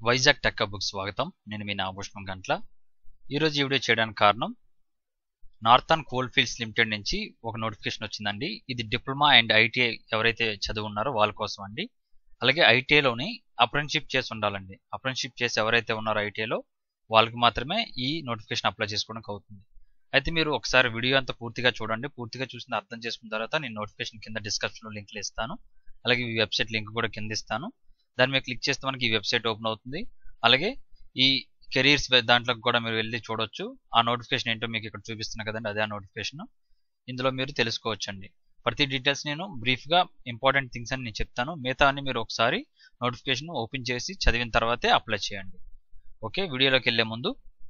Vizag టెక్క book స్వాగతం నేను మీ నాగభూషణం గంట్ల ఈరోజు ఈ వీడియో చేయడానికి కారణం నార్థన్ కోల్ ఫీల్డ్స్ లిమిటెడ్ నుంచి ఒక నోటిఫికేషన్ వచ్చిందండి ఇది డిప్లొమా అండ్ ఐటీఐ ఎవరైతే చదువు ఉన్నారో వాళ్ళ కోసం అండి అలాగే ఐటీఐలోని అప్రెంటిషిప్ చేసి ఉండాలండి అప్రెంటిషిప్ చేసి ఎవరైతే ఉన్నారో ఐటీఐలో వాళ్ళకి మాత్రమే ఈ నోటిఫికేషన్ అప్లై చేసుకోవడానికి అవుతుంది అయితే మీరు ఒకసారి వీడియో అంతా పూర్తిగా చూడండి పూర్తిగా చూసిన అర్థం చేసుకున్న తర్వాత నేను నోటిఫికేషన్ కింద డిస్క్రిప్షన్లో లింక్లు ఇస్తాను అలాగే ఈ వెబ్సైట్ లింక్ కూడా కింద ఇస్తాను దాని మీద క్లిక్ చేస్తే మనకి ఈ వెబ్సైట్ ఓపెన్ అవుతుంది అలాగే ఈ కెరీర్స్ దాంట్లోకి కూడా మీరు వెళ్ళి చూడొచ్చు ఆ నోటిఫికేషన్ ఏంటో మీకు ఇక్కడ చూపిస్తున్నా కదండి అదే ఆ నోటిఫికేషన్ ఇందులో మీరు తెలుసుకోవచ్చండి ప్రతి డీటెయిల్స్ నేను బ్రీఫ్గా ఇంపార్టెంట్ థింగ్స్ అని నేను చెప్తాను మిగతా అన్ని మీరు ఒకసారి నోటిఫికేషన్ ఓపెన్ చేసి చదివిన తర్వాతే అప్లై చేయండి ఓకే వీడియోలోకి వెళ్ళే ముందు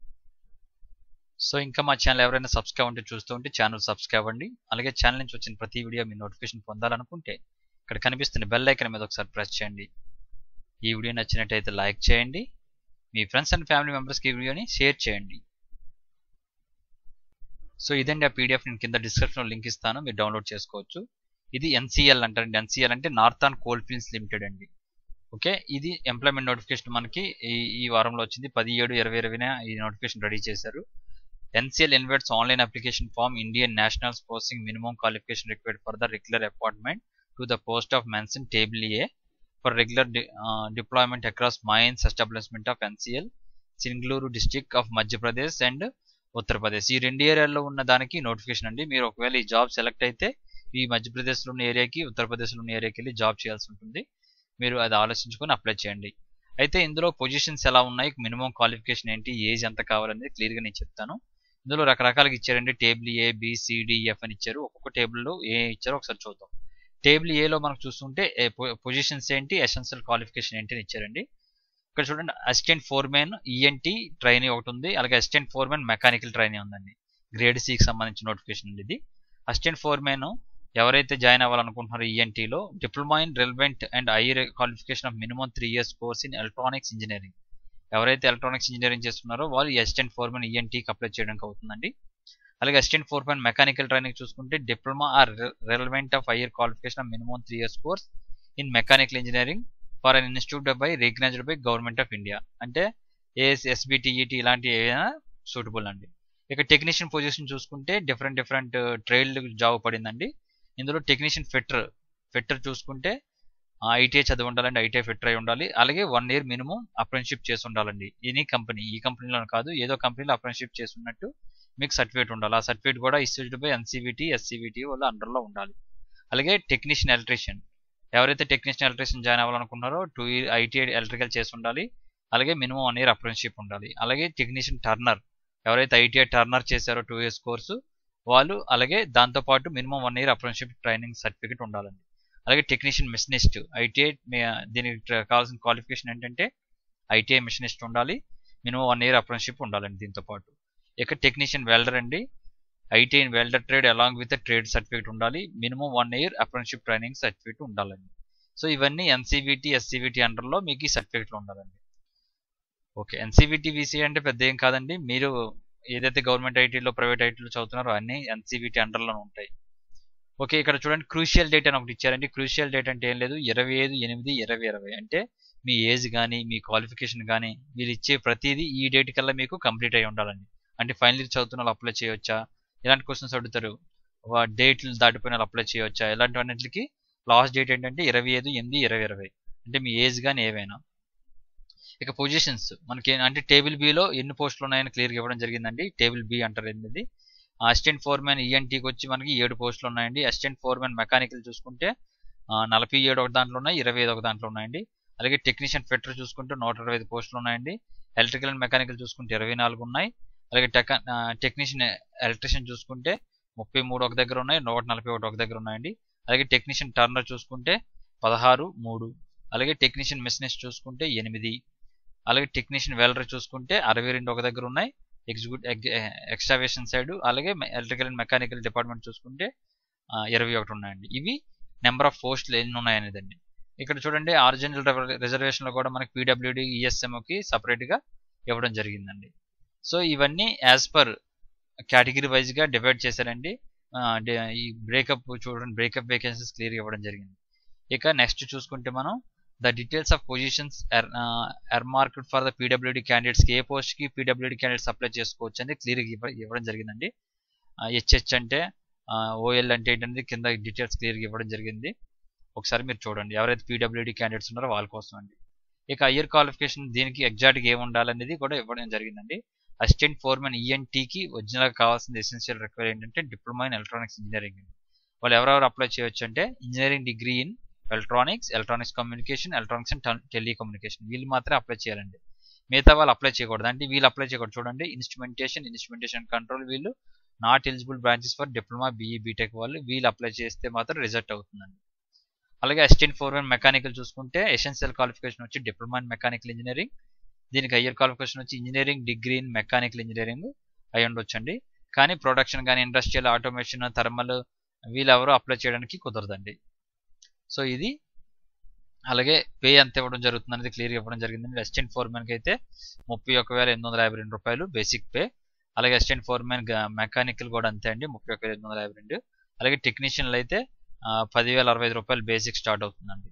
సో ఇంకా మా ఛానల్ ఎవరైనా సబ్స్క్రైబ్ ఉంటే చూస్తూ ఉంటే ఛానల్ సబ్స్క్రైబ్ అవ్వండి అలాగే ఛానల్ నుంచి వచ్చిన ప్రతి వీడియో మీ నోటిఫికేషన్ పొందాలనుకుంటే ఇక్కడ కనిపిస్తున్న బెల్ ఐకన్ మీద ఒకసారి ప్రెస్ చేయండి ఈ వీడియో నచ్చినట్టయితే లైక్ చేయండి మీ ఫ్రెండ్స్ అండ్ ఫ్యామిలీ మెంబర్స్కి ఈ వీడియోని షేర్ చేయండి సో ఇదండి ఆ పీడిఎఫ్ నేను కింద డిస్క్రిప్షన్లో లింక్ ఇస్తాను మీరు డౌన్లోడ్ చేసుకోవచ్చు ఇది ఎన్సీఎల్ అంటారండి ఎన్సీఎల్ అంటే నార్థన్ కోల్ ఫీల్డ్స్ లిమిటెడ్ అండి ఓకే ఇది ఎంప్లాయ్మెంట్ నోటిఫికేషన్ మనకి ఈ ఈ వారంలో వచ్చింది పదిహేడు ఇరవై ఇరవైన ఈ నోటిఫికేషన్ రెడీ చేశారు NCL invites online application form Indian national posting minimum qualification required for the regular appointment to the post of mention table A for regular deployment across mines establishment of NCL Singrauli district of Madhya Pradesh and Uttar Pradesh ఈ రెండు ఏరియాల్లో ఉన్న దానికి notification అండి మీరు ఒకవేళ ఈ job select అయితే ఈ మధ్యప్రదేశ్లో ఉన్న ఏరియాకి ఉత్తరప్రదేశ్లో ఉన్న ఏరియాకి వెళ్ళి జాబ్ చేయాల్సి ఉంటుంది మీరు అది ఆలోచించుకొని అప్లై చేయండి అయితే ఇందులో పొజిషన్స్ ఎలా ఉన్నాయి మినిమం క్వాలిఫికేషన్ ఏంటి ఏజ్ ఎంత కావాలనేది క్లియర్గా నేను చెప్తాను ఇందులో రకరకాలుగా ఇచ్చారండి టేబుల్ ఏ బిసిడిఎఫ్ అని ఇచ్చారు ఒక్కొక్క టేబుల్లో ఏ ఇచ్చారో ఒకసారి చూద్దాం టేబుల్ ఏలో మనకు చూస్తుంటే పొజిషన్స్ ఏంటి ఎసెన్షియల్ క్వాలిఫికేషన్ ఏంటి అని ఇచ్చారండి ఇక్కడ చూడండి అసిస్టెంట్ ఫోర్మెన్ ఈఎన్టీ ట్రైనీ ఒకటి ఉంది అలాగే అసిస్టెంట్ ఫోర్మెన్ మెకానికల్ ట్రైనీ ఉందండి గ్రేడ్ సికి సంబంధించిన నోటిఫికేషన్ అండి ఇది అసిస్టెంట్ ఫోర్మెన్ ఎవరైతే జాయిన్ అవ్వాలనుకుంటున్నారో ఈఎన్టీలో diploma in relevant and I qualification of minimum three years course in electronics engineering ఎవరైతే ఎలక్ట్రానిక్స్ ఇంజనీరింగ్ చేస్తున్నారో వాళ్ళు అసిస్టెంట్ ఫోర్మెన్ ఈఎన్టీకి అప్లై చేయడానికి అవుతుందండి అలాగే అసిస్టెంట్ ఫోర్మెన్ మెకానికల్ ట్రైనింగ్ చూసుకుంటే diploma or relevant of higher qualification of minimum three years course in mechanical engineering for an institute by recognised by government of India అంటే AS SBTET ఇలాంటి ఏదైనా suitable అండి ఇక technician position చూసుకుంటే different different trade job పడిందండి ఇందులో technician fitter fitter చూసుకుంటే ITI చదివి ఉండాలండి ఐటీఐ ఫిట్టర్ అయి ఉండాలి అలాగే వన్ ఇయర్ మినిమం అప్రెంటిషిప్ చేసి ఉండాలండి ఎనీ కంపెనీ ఈ కంపెనీలో కాదు ఏదో కంపెనీలో అప్రెంటిషిప్ చేసి ఉన్నట్టు మీకు సర్టిఫికేట్ ఉండాలి ఆ సర్టిఫికేట్ కూడా ఇష్యూడ్ బై ఎన్సీబీటీ ఎస్సీబీటీ వాళ్ళ అండర్లో ఉండాలి అలాగే టెక్నీషియన్ ఎలక్ట్రీషియన్ ఎవరైతే టెక్నీషియన్ ఎలక్ట్రీషియన్ జాయిన్ అవ్వాలనుకున్నారో టూ ఇయర్ ఐటీఐ ఎలక్ట్రికల్ చేసి ఉండాలి అలాగే మినిమం వన్ ఇయర్ అప్రెంటిషిప్ ఉండాలి అలాగే టెక్నీషియన్ టర్నర్ ఎవరైతే ఐటీఐ టర్నర్ చేశారో టూ ఇయర్స్ కోర్సు వాళ్ళు అలాగే దాంతోపాటు minimum one year apprenticeship training certificate ఉండాలండి అలాగే టెక్నీషియన్ మిషనిస్ట్ ఐటీఐ దీనికి కావాల్సిన క్వాలిఫికేషన్ ఏంటంటే ఐటీఐ మిషనిస్ట్ ఉండాలి మినిమం వన్ ఇయర్ అప్రెంటిషిప్ ఉండాలండి దీంతో పాటు ఇక టెక్నీషియన్ వెల్డర్ అండి ITI welder trade along with trade certificate ఉండాలి minimum one year apprenticeship training certificate ఉండాలండి సో ఇవన్నీ ఎన్సీబీటీ ఎస్సీబీటీ అండర్లో మీకు ఈ సర్టిఫికేట్లు ఉండాలండి ఓకే ఎన్సీబీటీ వీసీ అంటే పెద్ద ఏం కాదండి మీరు ఏదైతే గవర్నమెంట్ ఐటీలో ప్రైవేట్ ఐటీలో చదువుతున్నారో అన్ని ఎన్సీబీటీ అండర్లోనే ఉంటాయి ఓకే ఇక్కడ చూడండి క్రూషియల్ డేట్ అని ఒకటి ఇచ్చారండి క్రూషియల్ డేట్ అంటే ఏం లేదు ఇరవై ఐదు ఎనిమిది ఇరవై ఇరవై అంటే మీ ఏజ్ కానీ మీ క్వాలిఫికేషన్ కానీ మీరు ఇచ్చే ప్రతిదీ ఈ డేట్ కల్లా మీకు కంప్లీట్ అయి ఉండాలండి అంటే ఫైనల్ ఇయర్ చదువుతున్న వాళ్ళు అప్లై చేయవచ్చా ఇలాంటి క్వశ్చన్స్ అడుగుతారు డేట్లు దాటిపోయిన వాళ్ళు అప్లై చేయవచ్చా ఇలాంటివన్నింటికి లాస్ట్ డేట్ ఏంటంటే ఇరవై ఐదు ఎనిమిది ఇరవై ఇరవై అంటే మీ ఏజ్ కానీ ఏవైనా ఇక పొజిషన్స్ మనకి అంటే టేబుల్ బిలో ఎన్ని పోస్టులు ఉన్నాయని క్లియర్గా ఇవ్వడం జరిగిందండి టేబుల్ బి అంటారు ఏంది అసిస్టెంట్ ఫోర్మెన్ ఈఎన్టీకి వచ్చి మనకి ఏడు పోస్టులు ఉన్నాయండి అసిస్టెంట్ ఫోర్మెన్ మెకానికల్ చూసుకుంటే నలభై ఏడు ఒక దాంట్లో ఉన్నాయి ఇరవై ఐదు ఒక దాంట్లో ఉన్నాయండి అలాగే టెక్నీషియన్ ఫిట్టర్ చూసుకుంటే నూట ఇరవై ఐదు పోస్టులు ఉన్నాయండి ఎలక్ట్రికల్ అండ్ మెకానికల్ చూసుకుంటే ఇరవై నాలుగు ఉన్నాయి అలాగే టెక్ టెక్నీషియన్ ఎలక్ట్రిషియన్ చూసుకుంటే ముప్పై మూడు ఒక దగ్గర ఉన్నాయి నూట నలభై ఒకటి ఒక దగ్గర ఉన్నాయండి అలాగే టెక్నీషియన్ టర్నర్ చూసుకుంటే పదహారు మూడు అలాగే టెక్నీషియన్ మిషనిస్ట్ చూసుకుంటే ఎనిమిది అలాగే టెక్నీషియన్ వెల్డర్ చూసుకుంటే అరవై రెండు ఒక దగ్గర ఉన్నాయి ఎగ్జిక్యూట్ ఎక్స్ట్రావేషన్ సైడ్ అలాగే ఎలక్ట్రికల్ అండ్ మెకానికల్ డిపార్ట్మెంట్ చూసుకుంటే ఇరవై ఒకటి ఉన్నాయండి ఇవి నెంబర్ ఆఫ్ పోస్టులు ఎన్ని ఉన్నాయనేదండి ఇక్కడ చూడండి ఆరిజినల్ రిజర్వేషన్లో కూడా మనకి పీడబ్ల్యూడి ఈఎస్ఎంఓకి సపరేట్గా ఇవ్వడం జరిగిందండి సో ఇవన్నీ యాజ్ పర్ కేటగిరీ వైజ్గా డివైడ్ చేశారండి ఈ బ్రేకప్ చూడండి బ్రేకప్ వేకెన్సీస్ క్లియర్ ఇవ్వడం జరిగింది ఇక నెక్స్ట్ చూసుకుంటే మనం the details of positions earmarked for the PWD క్యాండిడేట్స్కి ఏ పోస్ట్కి పీడబ్ల్యూడి క్యాండిడేట్స్ అప్లై చేసుకోవచ్చు అని క్లియర్గా ఇవ్వడం జరిగిందండి హెచ్హెచ్ అంటే ఓఎల్ అంటే ఏంటనేది కింద డీటెయిల్స్ క్లియర్గా ఇవ్వడం జరిగింది ఒకసారి మీరు చూడండి ఎవరైతే పీడబ్ల్యూడి క్యాండిడేట్స్ ఉన్నారో వాళ్ళ కోసం అండి ఇక హయ్యర్ క్వాలిఫికేషన్ దీనికి ఎగ్జాక్ట్గా ఏమి ఉండాలనేది కూడా ఇవ్వడం జరిగిందండి అసిస్టెంట్ ఫోర్మెన్ ఈఎన్టీకి ఒరిజినల్గా కావాల్సిన ఎసెన్షియల్ రిక్వైర్ ఏంటంటే డిప్లొమా ఇన్ ఎలక్ట్రానిక్స్ ఇంజనీరింగ్ అండి వాళ్ళు ఎవరెవరు అప్లై చేయొచ్చు అంటే engineering degree in electronics electronics communication electronics and telecommunication వీళ్ళు మాత్రమే అప్లై చేయాలండి మిగతా వాళ్ళు అప్లై చేయకూడదు అంటే వీళ్ళు అప్లై చేయకూడదు చూడండి ఇన్స్ట్రుమెంటేషన్ ఇన్స్ట్రుమెంటేషన్ కంట్రోల్ వీళ్ళు not eligible branches for diploma BE BTech వాళ్ళు వీళ్ళు అప్లై చేస్తే మాత్రం రిజల్ట్ అవుతుందండి అలాగే అసిస్టెంట్ ఫోర్మెన్ మెకానికల్ చూసుకుంటే ఎసెన్షియల్ క్వాలిఫికేషన్ వచ్చి డిప్లొమా ఇన్ మెకానికల్ ఇంజనీరింగ్ దీనికి హయ్యర్ క్వాలిఫికేషన్ వచ్చి engineering degree in mechanical engineering అయి ఉండొచ్చండి కానీ ప్రొడక్షన్ కానీ ఇండస్ట్రియల్ ఆటోమేషన్ థర్మల్ వీళ్ళెవరూ అప్లై చేయడానికి కుదరదండి సో ఇది అలాగే పే ఎంత ఇవ్వడం జరుగుతుంది అనేది క్లియర్గా ఇవ్వడం జరిగింది అసిస్టెంట్ ఫోర్మెన్కి అయితే ముప్పై ఒక వేల ఎనిమిది వందల యాభై రెండు రూపాయలు బేసిక్ పే అలాగే అసిస్టెంట్ ఫోర్మెన్ మెకానికల్ కూడా అంతే అండి ముప్పై ఒక వేల ఎనిమిది వందల యాభై రెండు అలాగే టెక్నీషియన్లు అయితే పదివేల అరవై ఐదు రూపాయలు బేసిక్ స్టార్ట్ అవుతుందండి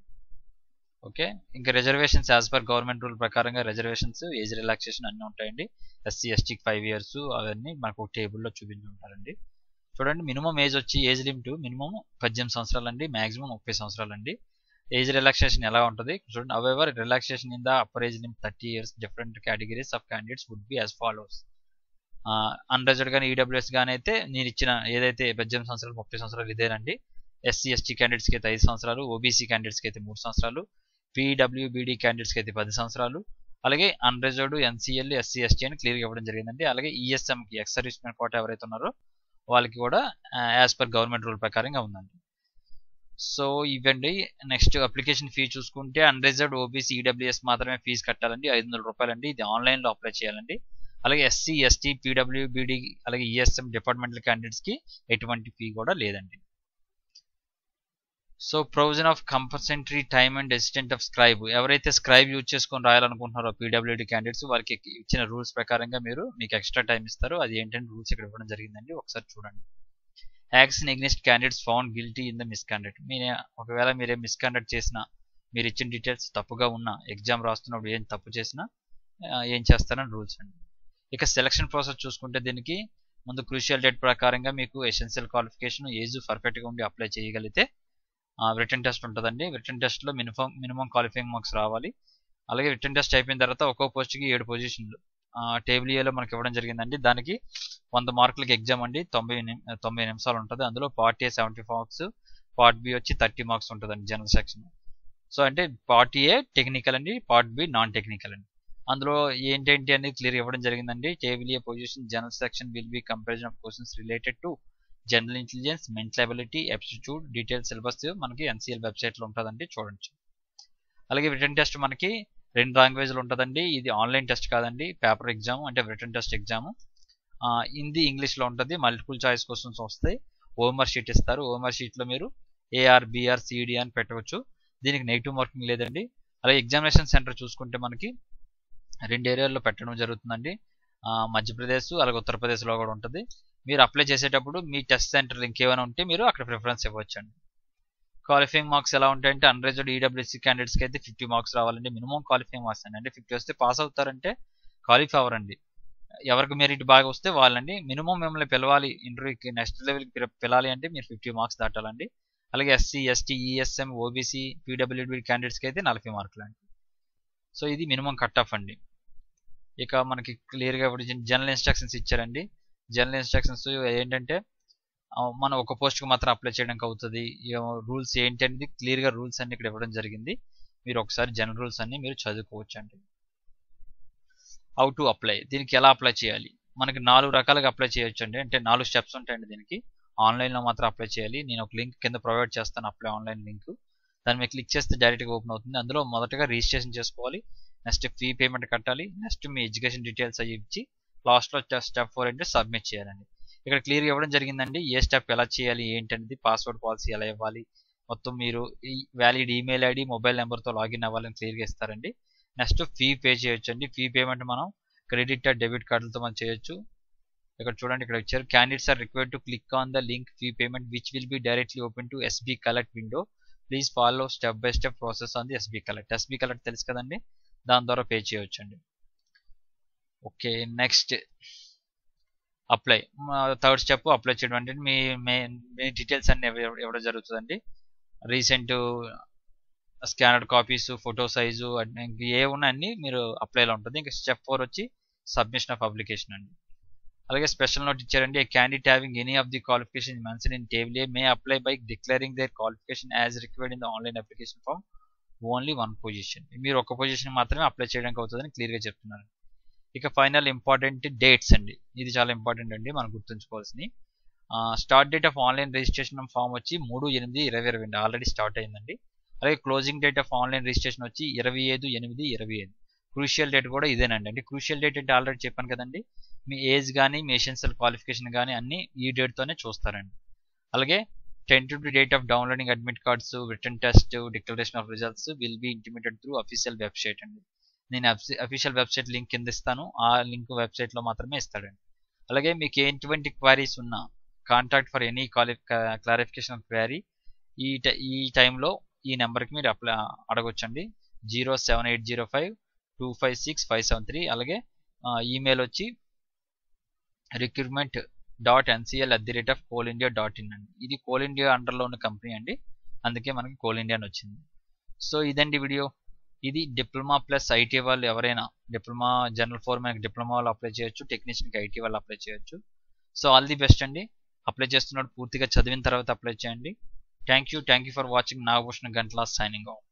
ఓకే ఇంకా reservations as per government rule ప్రకారంగా రిజర్వేషన్స్ ఏజ్ రిలాక్సేషన్ అన్నీ ఉంటాయండి ఎస్సీ ఎస్టీకి ఫైవ్ ఇయర్స్ అవన్నీ మనకు ఒక టేబుల్లో చూపించి ఉంటారండి చూడండి మినిమం ఏజ్ వచ్చి ఏజ్ లిమిట్ మినిమం పద్దెనిమిది సంవత్సరాలు అండి మాక్సిమం ముప్పై సంవత్సరాలు అండి ఏజ్ రిలాక్సేషన్ ఎలా ఉంటుంది చూడండి however relaxation in the upper age limit thirty years different categories of candidates would be as follows unreserved కానీ ఈడబ్ల్యూఎస్ కానీ అయితే నేను ఇచ్చిన ఏదైతే పద్దెనిమిది సంవత్సరాలు ముప్పై సంవత్సరాలు ఇదేనండి ఎస్సీ ఎస్టీ క్యాండిడేట్స్కి అయితే ఐదు సంవత్సరాలు ఓబీసీ క్యాండిడేట్స్కి అయితే మూడు సంవత్సరాలు పీడబ్ల్యూబీడీ క్యాండిడేట్స్కి అయితే పది సంవత్సరాలు అలాగే అన్రిజర్వ్డ్ ఎన్సీఎల్ ఎస్సీ ఎస్టీ అని క్లియర్గా ఇవ్వడం జరిగిందండి అలాగే ఈఎస్ఎంకి ఎక్స్ సర్వీస్ మెన్ కోట ఎవరైతే ఉన్నారో వాళ్ళకి కూడా యాజ్ పర్ గవర్నమెంట్ రూల్ ప్రకారంగా ఉందండి సో ఇవ్వండి నెక్స్ట్ అప్లికేషన్ ఫీ చూసుకుంటే అన్రిజర్వ్డ్ ఓబీసీ ఈడబ్ల్యూఎస్ మాత్రమే ఫీజు కట్టాలండి ఐదు వందల రూపాయలండి ఇది ఆన్లైన్లో అప్లై చేయాలండి అలాగే ఎస్సీ ఎస్టీ పీడబ్ల్యూబీడీ అలాగే ఈఎస్ఎం డిపార్ట్మెంటల్ క్యాండిడేట్స్కి ఎటువంటి ఫీ కూడా లేదండి so provision of compulsory time and assistant of scribe ఎవరైతే స్క్రైబ్ యూజ్ చేసుకొని రాయాలనుకుంటున్నారో పీడబ్ల్యూడీ క్యాండిడేట్స్ వారికి ఇచ్చిన రూల్స్ ప్రకారంగా మీరు మీకు ఎక్స్ట్రా టైం ఇస్తారు అది ఏంటంటే రూల్స్ ఇక్కడ ఇవ్వడం జరిగిందండి ఒకసారి చూడండి action against candidates found guilty in the misconduct మీ ఒకవేళ మీరే మిస్కాండక్ట్ చేసినా మీరు ఇచ్చిన డీటెయిల్స్ తప్పుగా ఉన్నా ఎగ్జామ్ రాస్తున్నప్పుడు ఏం తప్పు చేసినా ఏం చేస్తారని రూల్స్ అండి ఇక సెలక్షన్ ప్రాసెస్ చూసుకుంటే దీనికి ముందు క్రూషియల్ డేట్ ప్రకారంగా మీకు ఎసెన్షియల్ క్వాలిఫికేషన్ ఏజ్ పర్ఫెక్ట్గా ఉండి అప్లై చేయగలిగితే రిటర్న్ టెస్ట్ ఉంటుందండి రిటర్న్ టెస్ట్లో మినిమం మినిమం క్వాలిఫైయింగ్ మార్క్స్ రావాలి అలాగే రిటర్న్ టెస్ట్ అయిపోయిన తర్వాత ఒక్కో పోస్ట్కి ఏడు పొజిషన్లు టేబుల్ ఏలో మనకి ఇవ్వడం జరిగిందండి దానికి వంద మార్కులకి ఎగ్జామ్ అండి తొంభై తొంభై నిమిషాలు ఉంటుంది అందులో part A seventy marks part B వచ్చి థర్టీ మార్క్స్ ఉంటుందండి జనరల్ సెక్షన్ సో అంటే పార్ట్ ఏ టెక్నికల్ అండి పార్ట్ బి నాన్ టెక్నికల్ అండి అందులో ఏంటంటి అనేది క్లియర్ ఇవ్వడం జరిగిందండి table A position general section will be comparison of questions related to general intelligence mental ability aptitude detail syllabus మనకి ఎన్సీఎల్ వెబ్సైట్లో ఉంటుందండి చూడండి అలాగే రిటర్న్ టెస్ట్ మనకి రెండు లాంగ్వేజ్లు ఉంటుందండి ఇది ఆన్లైన్ టెస్ట్ కాదండి పేపర్ ఎగ్జామ్ అంటే రిటర్న్ టెస్ట్ ఎగ్జామ్ హిందీ ఇంగ్లీష్లో ఉంటుంది మల్టిపుల్ చాయిస్ క్వశ్చన్స్ వస్తాయి ఓఎంఆర్ షీట్ ఇస్తారు ఓఎంఆర్ షీట్లో మీరు ఏఆర్ బిఆర్ సిడి అని పెట్టవచ్చు దీనికి నెగిటివ్ మార్కింగ్ లేదండి అలాగే ఎగ్జామినేషన్ సెంటర్ చూసుకుంటే మనకి రెండు ఏరియాల్లో పెట్టడం జరుగుతుందండి మధ్యప్రదేశ్ అలాగే ఉత్తరప్రదేశ్లో కూడా ఉంటుంది మీరు అప్లై చేసేటప్పుడు మీ టెస్ట్ సెంటర్ ఇంకేమైనా ఉంటే మీరు అక్కడ ప్రిఫరెన్స్ ఇవ్వచ్చండి క్వాలిఫైయింగ్ మార్క్స్ ఎలా ఉంటాయంటే అన్రిజర్వ్డ్ ఈడబ్ల్యూసీ క్యాండిడేట్స్కి అయితే ఫిఫ్టీ మార్క్స్ రావాలండి మినిమం క్వాలిఫైయింగ్ మార్క్స్ అండి అంటే ఫిఫ్టీ వస్తే పాస్ అవుతారంటే క్వాలిఫై అవ్వరండి ఎవరికి మెరిట్ బాగా వస్తే వాళ్ళండి మినిమం మిమ్మల్ని పిలవాలి ఇంటర్వ్యూకి నెక్స్ట్ లెవెల్కి పిలాలి అంటే మీరు ఫిఫ్టీ మార్క్స్ దాటాలండి అలాగే SC ST ESM OBC PWD క్యాండిడేట్స్కి అయితే నలభై మార్కులు అండి సో ఇది మినిమం కట్ ఆఫ్ అండి ఇక మనకి క్లియర్గా ఇప్పుడు జనరల్ ఇన్స్ట్రక్షన్స్ ఇచ్చారండి జనరల్ ఇన్స్ట్రక్షన్స్ ఏంటంటే మనం ఒక పోస్ట్కి మాత్రం అప్లై చేయడానికి అవుతుంది రూల్స్ ఏంటి అనేది క్లియర్గా రూల్స్ అన్ని ఇక్కడ ఇవ్వడం జరిగింది మీరు ఒకసారి జనరల్ రూల్స్ అన్ని మీరు చదువుకోవచ్చు అండి హౌ టు అప్లై దీనికి ఎలా అప్లై చేయాలి మనకి నాలుగు రకాలుగా అప్లై చేయొచ్చు అండి అంటే నాలుగు స్టెప్స్ ఉంటాయండి దీనికి ఆన్లైన్లో మాత్రం అప్లై చేయాలి నేను ఒక లింక్ కింద ప్రొవైడ్ చేస్తాను అప్లై ఆన్లైన్ లింక్ దాన్ని మీరు క్లిక్ చేస్తే డైరెక్ట్గా ఓపెన్ అవుతుంది అందులో మొదటగా రిజిస్ట్రేషన్ చేసుకోవాలి నెక్స్ట్ ఫీ పేమెంట్ కట్టాలి నెక్స్ట్ మీ ఎడ్యుకేషన్ డీటెయిల్స్ అవి ఇచ్చి లాస్ట్లో స్టెప్ ఫోర్ అంటే సబ్మిట్ చేయాలండి ఇక్కడ క్లియర్గా ఇవ్వడం జరిగిందండి ఏ స్టెప్ ఎలా చేయాలి ఏంటనేది పాస్వర్డ్ పాలసీ ఎలా ఇవ్వాలి మొత్తం మీరు ఈ వ్యాలిడ్ ఈమెయిల్ ఐడి మొబైల్ నెంబర్తో లాగిన్ అవ్వాలని క్లియర్గా ఇస్తారండి నెక్స్ట్ ఫీ పే చేయొచ్చు అండి ఫీ పేమెంట్ మనం క్రెడిట్ కార్డ్ డెబిట్ కార్డులతో మనం చేయొచ్చు ఇక్కడ చూడండి ఇక్కడ ఇచ్చారు candidates are required to click on the link fee payment which will be directly open to SB collect window please follow step by step process on the SB collect SB collect తెలుసు కదండి దాని ద్వారా పే చేయవచ్చండి okay next apply third step apply చేయడం అంటే మీ మే మీ details అన్ని ఇవ్వ- ఇవ్వడం జరుగుతుందండి recent scanned copies photo size ఇంక ఏ ఉన్న అన్ని మీరు అప్లైలో ఉంటుంది ఇంకా స్టెప్ ఫోర్ వచ్చి సబ్మిషన్ ఆఫ్ అప్లికేషన్ అండి అలాగే స్పెషల్ నోట్ ఇచ్చారండి a candidate having any of the qualification mention in table A may apply by declaring their qualification as required in the online application form only one position మీరు ఒక position మాత్రమే apply చేయడానికి అవుతుందని క్లియర్గా చెప్తున్నారు ఇక final important dates అండి ఇది చాలా ఇంపార్టెంట్ అండి మనం గుర్తుంచుకోవాల్సింది start date of online registration form వచ్చి మూడు ఎనిమిది ఇరవై ఇరవై రెండు ఆల్రెడీ స్టార్ట్ అయిందండి అలాగే closing date of online registration వచ్చి ఇరవై ఐదు ఎనిమిది ఇరవై ఐదు క్రూషియల్ డేట్ కూడా ఇదేనండి అంటే క్రూషియల్ డేట్ అంటే ఆల్రెడీ చెప్పాను కదండి మీ ఏజ్ కానీ మీ ఎసెన్షియల్ క్వాలిఫికేషన్ కానీ అన్ని ఈ డేట్తోనే చూస్తారండి అలాగే tentative date of downloading admit cards written test declaration of results will be intimated through official website అండి నేను అఫీషియల్ వెబ్సైట్ లింక్ కింద ఇస్తాను ఆ లింక్ వెబ్సైట్లో మాత్రమే ఇస్తాడండి అలాగే మీకు ఎటువంటి క్వారీస్ ఉన్నా కాంటాక్ట్ ఫర్ ఎనీ క్వాలి క్లారిఫికేషన్ క్వారీ ఈ ట- ఈ టైంలో ఈ నెంబర్కి మీరు అప్లై అడగొచ్చండి zero seven eight zero five two five six five seven three అలాగే ఈమెయిల్ వచ్చి recruitment dot NCL at the rate of coal India dot in అండి ఇది కోల్ ఇండియా అండర్లో ఉన్న కంపెనీ అండి అందుకే మనకి కోల్ ఇండియా అని వచ్చింది సో ఇదండి వీడియో ఇది డిప్లొమా ప్లస్ ఐటీ వాళ్ళు ఎవరైనా డిప్లొమా జనరల్ ఫోర్మెన్ డిప్లొమా వాళ్ళు అప్లై చేయొచ్చు టెక్నీషియన్కి ఐటీ వాళ్ళు అప్లై చేయొచ్చు సో ఆల్ ది బెస్ట్ అండి అప్లై చేస్తున్నప్పుడు పూర్తిగా చదివిన తర్వాత అప్లై చేయండి thank you thank you for watching Nagabhushana Gantala signing of